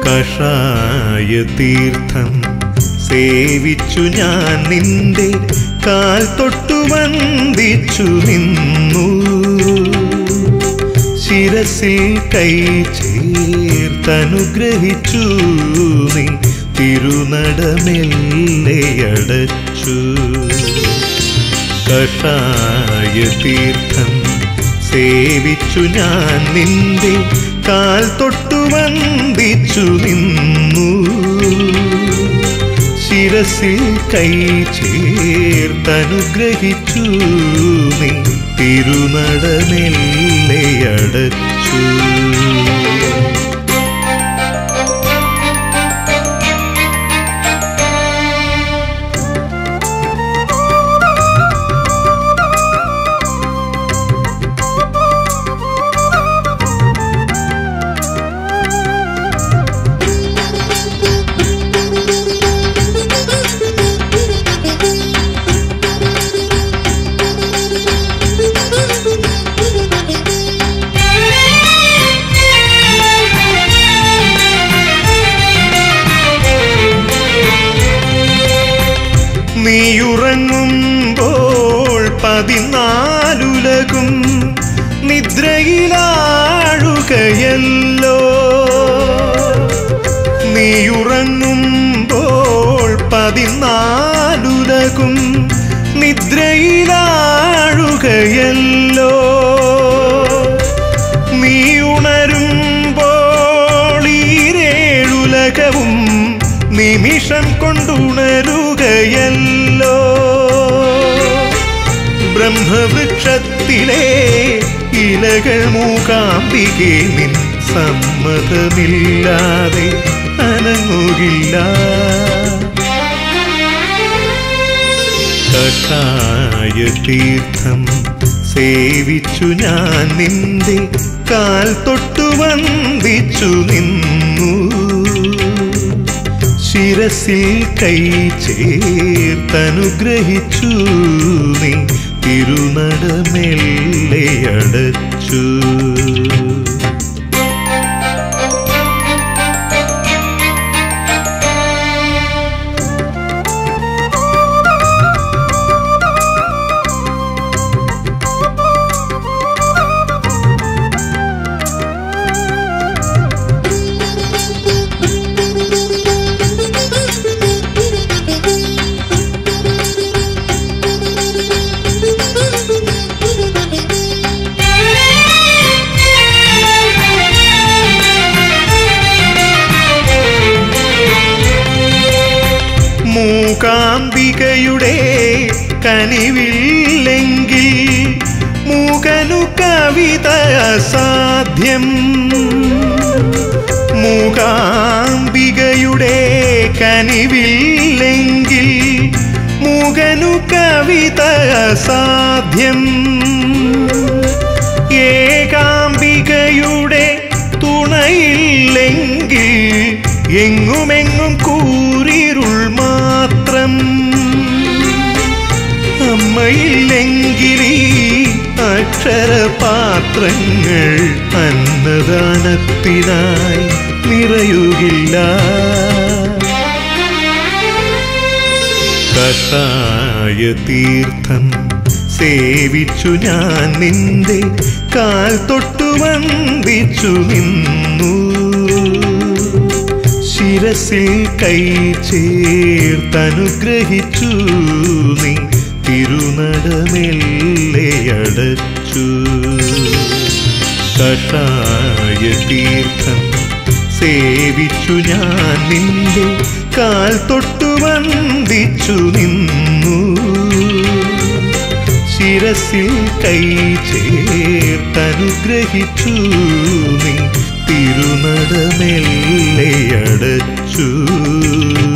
കഷായ തീർത്ഥം സേവിച്ചു ഞാൻ നിന്റെ കാൽ തൊട്ടു വന്ദിച്ചു നിന്നു ശിരസിൽ കൈ ചേർത്തനുഗ്രഹിച്ചു നീ തിരുനടമെല്ലയടച്ചു കഷായ തീർത്ഥം സേവിച്ചു ഞാൻ നിന്റെ കാൽ തൊട്ടു വന്ദിച്ചു നിന്നു ശിരസിൽ കൈ ചേർത്തനുഗ്രഹിച്ചു നീ തിരുനടമെല്ലയടച്ചു നീയുറങ്ങുമ്പോൾ പതിനാലുലകും നിദ്രയിലാഴുകയല്ലോ നീയുറങ്ങുമ്പോൾ പതിനാലുലകും നിദ്രയിലാഴുകയല്ലോ നീ ഉണരുമ്പോൾ ഈരേഴുലകവും നിമിഷം കൊണ്ടുണരുകയല്ലോ ബ്രഹ്മവൃക്ഷത്തിലെ ഇലകൾ മൂകാംബികെ നിൻ സമ്മതമില്ലാതെ അനങ്ങുകില്ല കഷായ തീർത്ഥം സേവിച്ചു ഞാൻ നിന്റെ കാൽ തൊട്ടു വന്ദിച്ചു നിന്നു ശിരസിൽ കൈ ചേർത്തനുഗ്രഹിച്ചു നീ തിരുനടമെല്ലയടച്ചു മൂകാംബികയുടെ കനിവില്ലെങ്കിൽ മൂകനു കവിത അസാധ്യം മൂകാംബികയുടെ കനിവില്ലെങ്കിൽ മൂകനു കവിത അസാധ്യം ഏകാംബികയുടെ തുണയില്ലെങ്കിൽ എങ്ങുമെങ്ങും കൂരിരുൾ മാത്രം അമ്മയില്ലെങ്കിൽ ഈ അക്ഷരപാത്രങ്ങൾ അന്നദാനത്തിനായി നിറയുകില്ല കഷായ തീർത്ഥം സേവിച്ചു ഞാൻ നിന്റെ കാൽ തൊട്ടു വന്ദിച്ചു നിന്നു ശിരസിൽ കൈ ചേർത്തനുഗ്രഹിച്ചു നീ തിരുനടമെല്ലയടച്ചു കഷായ തീർത്ഥം സേവിച്ചു ഞാൻ നിന്റെ കാൽ തൊട്ടു വന്ദിച്ചു നിന്നു ശിരസിൽ കൈ ചേർത്തനുഗ്രഹിച്ചു നീ തിരുനടമെല്ലയടച്ചു